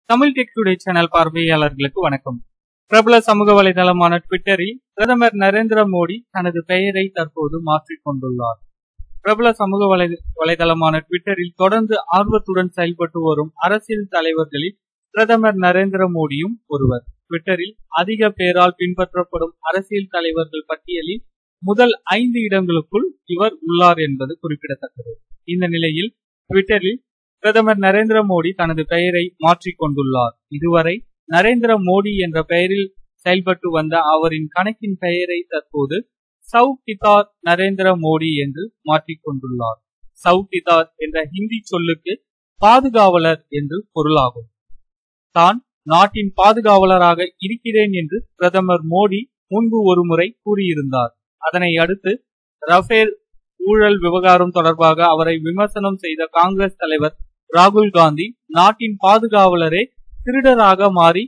Tamil tech today channel பார்வையாளர்களுக்கு வணக்கம் பிரபல சமூக வலைதளமான ட்விட்டரில் பிரதமர் நரேந்திர மோடி தனது பெயரை தற்போது மாற்றிக் கொண்டுள்ளார் பிரபல சமூக வலை வலைதளமான ட்விட்டரில் தொடர்ந்து ஆர்வத்துடன் செயல்பட்டு வரும் அரசியல் தலைவர்களில் பிரதமர் நரேந்திர மோடியும் ஒருவர் ட்விட்டரில் அதிக பேரால் பின்பற்றப்படும் அரசியல் தலைவர்கள் பட்டியலில் முதல் ஐந்து இடங்களுக்குள் இவர் உள்ளார் என்பது குறிப்பிடத்தக்கது இந்த நிலையில் ட்விட்டரில் பிரதமர் நரேந்திர மோடி தனது பெயரை மாற்றிக் கொண்டுள்ளார் இதுவரை நரேந்திர மோடி என்ற பெயரில் செயல்பட்டு வந்த அவரின் கணக்கின் பெயரை தற்போது சவ் கிதார் நரேந்திர மோடி என்று மாற்றிக் கொண்டுள்ளார் சவ் கிதார் என்ற ஹிந்தி சொல்லுக்கு பாதுகாவலர் என்று பொருளாகும் தான் நாட்டின் பாதுகாவலராக இருக்கிறேன் என்று பிரதமர் மோடி முன்பு ஒருமுறை கூறியிருந்தார் அதனை அடுத்து ரஃபேல் ஊழல் விவகாரம் தொடர்பாக அவரை விமர்சனம் செய்த காங்கிரஸ் தலைவர் ராகுல் காந்தி நாட்டின் பாதுகாவலரே திருடராக மாறி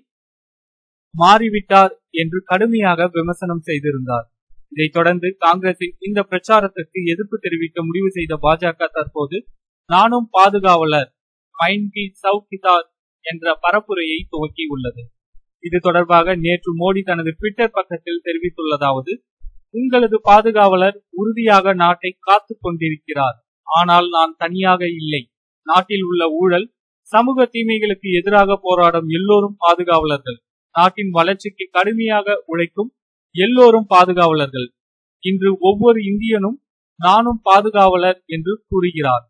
மாறிவிட்டார் என்று கடுமையாக விமர்சனம் செய்திருந்தார் இதைத் தொடர்ந்து காங்கிரசின் இந்த பிரச்சாரத்திற்கு எதிர்ப்பு தெரிவிக்க முடிவு செய்த பாஜக தற்போது நானும் பாதுகாவலர் மைன்கி சவுகிதார் என்ற பரப்புரையை துவக்கியுள்ளது இது தொடர்பாக நேற்று மோடி தனது ட்விட்டர் பக்கத்தில் தெரிவித்துள்ளதாவது உங்களது பாதுகாவலர் உறுதியாக நாட்டை காத்துக் கொண்டிருக்கிறார் ஆனால் நான் தனியாக இல்லை நாட்டில் உள்ள ஊழல் சமூக தீமைகளுக்கு எதிராக போராடும் எல்லோரும் பாதுகாவலர்கள் நாட்டின் வளர்ச்சிக்கு கடுமையாக உழைக்கும் எல்லோரும் பாதுகாவலர்கள் இன்று ஒவ்வொரு இந்தியனும் நானும் பாதுகாவலர் என்று கூறுகிறார்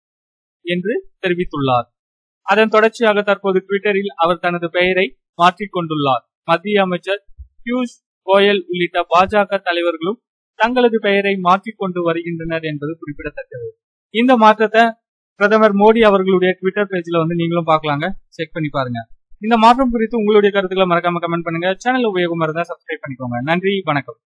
என்று தெரிவித்துள்ளார் அதன் தொடர்ச்சியாக தற்போது ட்விட்டரில் அவர் தனது பெயரை மாற்றிக் கொண்டுள்ளார் மத்திய அமைச்சர் பியூஷ் கோயல் உள்ளிட்ட பாஜக தலைவர்களும் தங்களது பெயரை மாற்றிக் கொண்டு வருகின்றனர் என்பது குறிப்பிடத்தக்கது இந்த மாற்றத்தை பிரதமர் மோடி அவர்களுடைய ட்விட்டர் பேஜ்ல வந்து நீங்களும் பார்க்கலாங்க செக் பண்ணி பாருங்க இந்த மாற்றம் குறித்து உங்களுடைய கருத்துக்களை மறக்காம கமெண்ட் பண்ணுங்க சேனல் உபயோகமா இருந்தா சப்ஸ்கிரைப் பண்ணிக்கோங்க நன்றி வணக்கம்